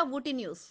Ooty news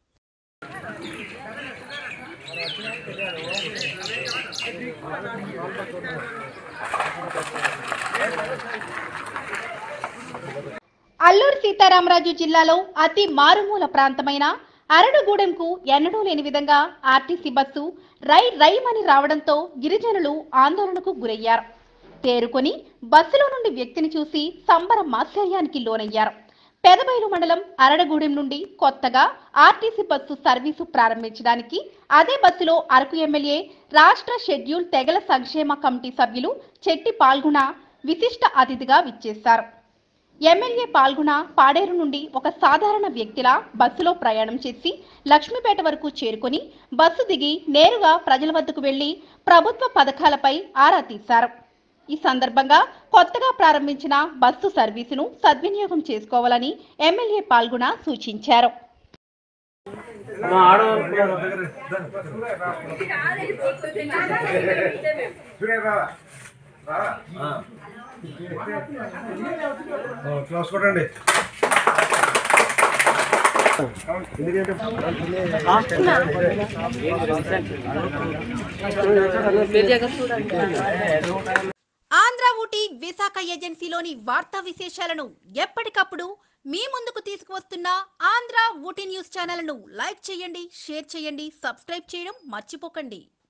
Alluri Sitaramaraju జిల్లాలో అతి మారుమూల ప్రాంతమైన అరడుగూడెంకు ఎన్నడూ లేని విధంగా ఆర్టీసీ బస్సు రై రైమని రావడంతో గిరిజనులు ఆందోళనకు గురయ్యారు తేరుకొని బస్సులో నుండి వ్యక్తిని చూసి సంబరం ఆశ్చర్యానికి లోనయ్యారు పెదబైలు మండలం అరడగూడెం నుండి కొత్తగా ఆర్టీసీ బస్సు సర్వీసు ప్రారంభించడానికి అదే బస్సులో అరకు ఎమ్మెల్యే రాష్ట్ర షెడ్యూల్ తెగల సంక్షేమ కమిటీ సభ్యులు చెట్టి పాల్గొన విశిష్ట అతిథిగా విచ్చేశారు ఎమ్మెల్యే పాల్గొన పాడేరు నుండి ఒక సాధారణ వ్యక్తిలా బస్సులో ప్రయాణం చేసి లక్ష్మీపేట వరకు చేరుకొని బస్సు దిగి నేరుగా ప్రజల వద్దకు వెళ్లి ప్రభుత్వ పథకాలపై ఆరా తీశారు ఈ సందర్భంగా కొత్తగా ప్రారంభించిన బస్సు సర్వీసును సద్వినియోగం చేసుకోవాలని ఎమ్మెల్యే పాల్గొన సూచించారు క్లాస్ కొట్టండి ఆంధ్ర ఊటీ విశాఖ ఏజెన్సీలోని వార్తా విశేషాలను ఎప్పటికప్పుడు మీ ముందుకు తీసుకువస్తున్న ఆంధ్ర ఊటీ న్యూస్ ఛానల్ను లైక్ చేయండి షేర్ చేయండి సబ్స్క్రైబ్ చేయడం మర్చిపోకండి